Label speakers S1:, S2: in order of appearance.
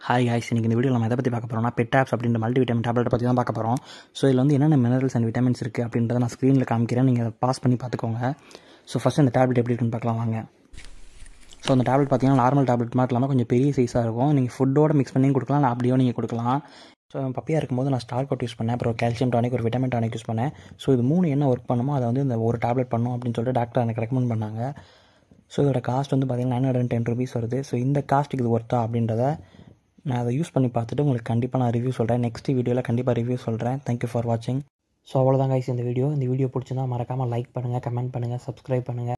S1: hi ஹாய்ஸ் இன்றைக்கி இந்த video நம்ம எதை பற்றி பார்க்க போகிறோம்னா பெட் ஆப்ஸ் அப்படின்ற மல்டி விட்டமின் டேப்லெட் பற்றி தான் பார்க்க போகிறோம் ஸோ இதில் வந்து என்னென்ன மினரல்ஸ் அண்ட் விட்டமின்ஸ் இருக்குது அப்படின்றத நான் ஸ்க்ரீனில் காமிக்கிறேன் நீங்கள் அதை பாஸ் பண்ணி பார்த்துக்கோங்க ஸோ ஃபஸ்ட் இந்த டேப்லெட் எப்படி இருக்குன்னு பார்க்கலாம் வாங்க ஸோ அந்த டேப்லெட் பார்த்தீங்கன்னா நார்மல் டேப்லெட் மாதிரி இல்லாமல் கொஞ்சம் பெரிய சைஸாக இருக்கும் நீங்கள் ஃபுட்டோட மிக்ஸ் பண்ணியும் கொடுக்கலாம் இல்லை அப்படியோ நீங்கள் கொடுக்கலாம் ஸோ பப்பியாக இருக்கும்போது நான் ஸ்டார் கோட் யூஸ் பண்ணேன் அப்புறம் கால்சியம் டானிக் ஒரு விட்டமின் டானிக் யூஸ் பண்ணேன் ஸோ இது மூணு என்ன ஒர்க் பண்ணுமோ அதை வந்து இந்த ஒரு டேப்லெட் பண்ணும் அப்படின்னு சொல்லிட்டு டாக்டர் எனக்கு ரெக்கமெண்ட் பண்ணாங்க ஸோ இதோட காஸ்ட் வந்து பார்த்தீங்கன்னா நைன் ஹண்ட்ரட் டென் ருபீஸ் வருது ஸோ இந்த காஸ்ட்டுக்கு இது ஒர்த்தா அப்படின்றத நான் அதை யூஸ் பண்ணி பார்த்துட்டு உங்களுக்கு கண்டிப்பாக நான் ரிவ்யூ சொல்கிறேன் நெக்ஸ்ட் வீடியோவில் கண்டிப்பாக ரிவ்யூ சொல்கிறேன் தேங்க்யூ ஃபார் வாட்சிங் ஸோ அவ்வளோதான் கைஸ் இந்த வீடியோ இந்த வீடியோ பிடிச்சிருந்தா மறக்காமல் லைக் பண்ணுங்கள் கமெண்ட் பண்ணுங்கள் சப்ஸ்கிரைப் பண்ணுங்கள்